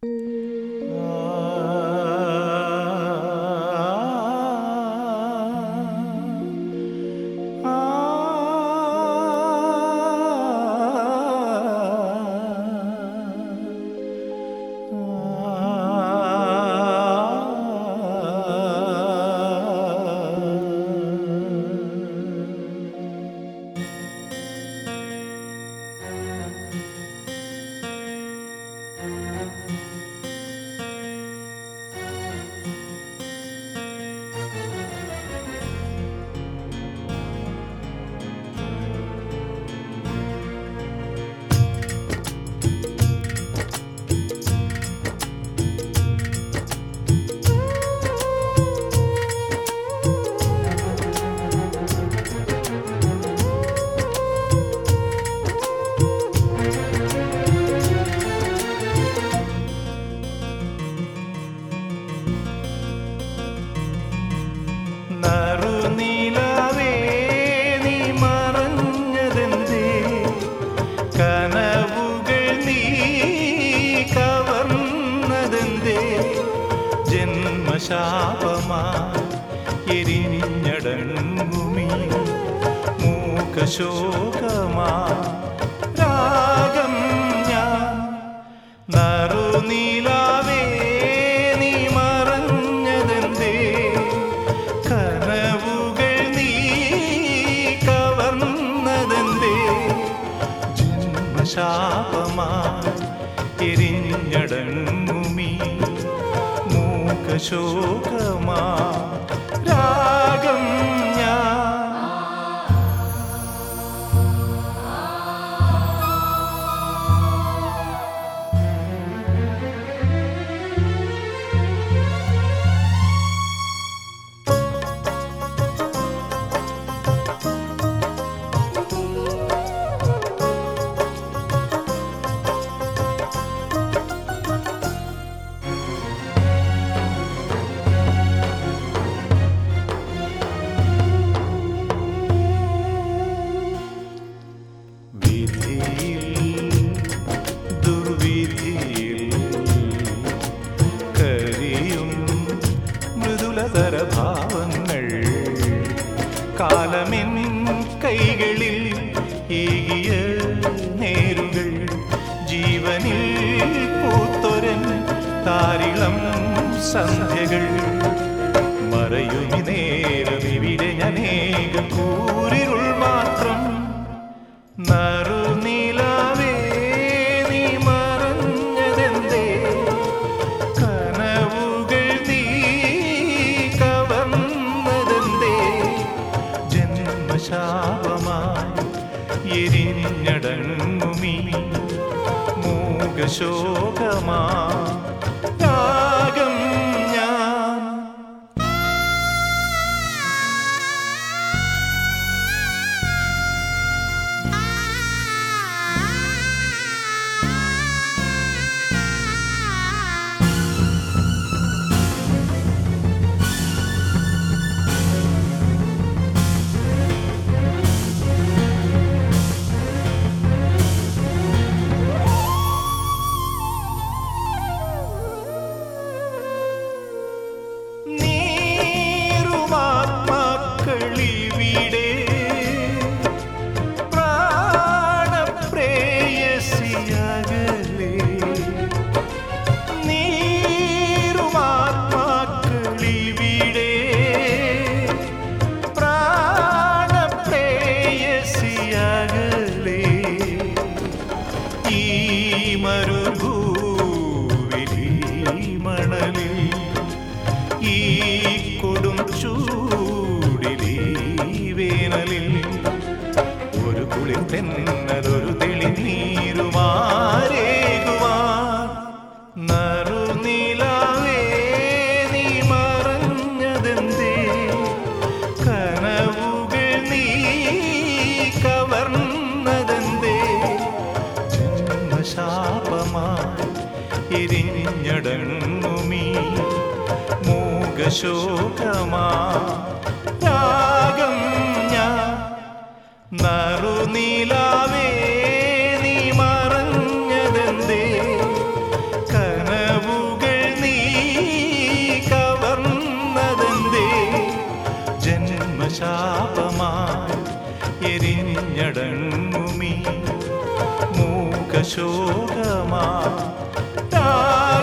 നറുനിലവേ നീ മറഞ്ഞതെന്തേ കനവുകൾ നീ കവർന്നതെന്തേ ജന്മശാപമായി എരിഞ്ഞടങ്ങുമീ മൂകശോകമാ രാഗം ഞാൻ നറുനിലാവേ നീ മറഞ്ഞതെന്തേ കനവുകൾ നീ കവർന്നതെന്തേ ജന്മശാപമായി എരിഞ്ഞടങ്ങുമീ മൂകശോകമാ രാഗം ഞാൻ വിധിയിൽ ദുർവിധിയിൽ കരിയും മൃദുലതര ഭാവങ്ങൾ കാലമെൻ കൈകളിൽ ഏകിയ നേരുകൾ ജീവനിൽ പൂത്തൊരൻ താരിളം സന്ധ്യകൾ മറയുമി നേരമിവിടെ ഞാനേക കൂരിരുൾ മാത്രം നറുനിലാവേ നീ മറഞ്ഞതെന്തേ കനവുകൾ നീ കവർന്നതെന്തേ ജന്മശാപമായി എരിഞ്ഞടങ്ങുമീ മൂകശോകമാ രാഗം ഞാൻ നീറുമാത്മാക്കളിവിടെ പ്രാണപ്രേയസിയകലേ നീറുമാത്മാക്കളിവിടെ പ്രാണപ്രേയസിയകലേ ഈ മരുഭൂവിലീ മണലിൽ ഈ കൊടും ചൂടിലീ വേനലിൽ ഒരു കുളിർ തെന്നലൊരു തെളിനീരുമാരേകുവാൻ നറുനിലാവേ നീ മറഞ്ഞതെന്തേ കനവുകൾ നീ കവർന്നതെന്തേ ജന്മശാപമായി എരിഞ്ഞടങ്ങുമീ മൂകശോകമാ രാഗം ഞാൻ നറുനിലാവേ നീ മറഞ്ഞതെന്തേ കനവ് ശാപമായി എരിഞ്ഞടങ്ങുമീ മൂകശോകമാ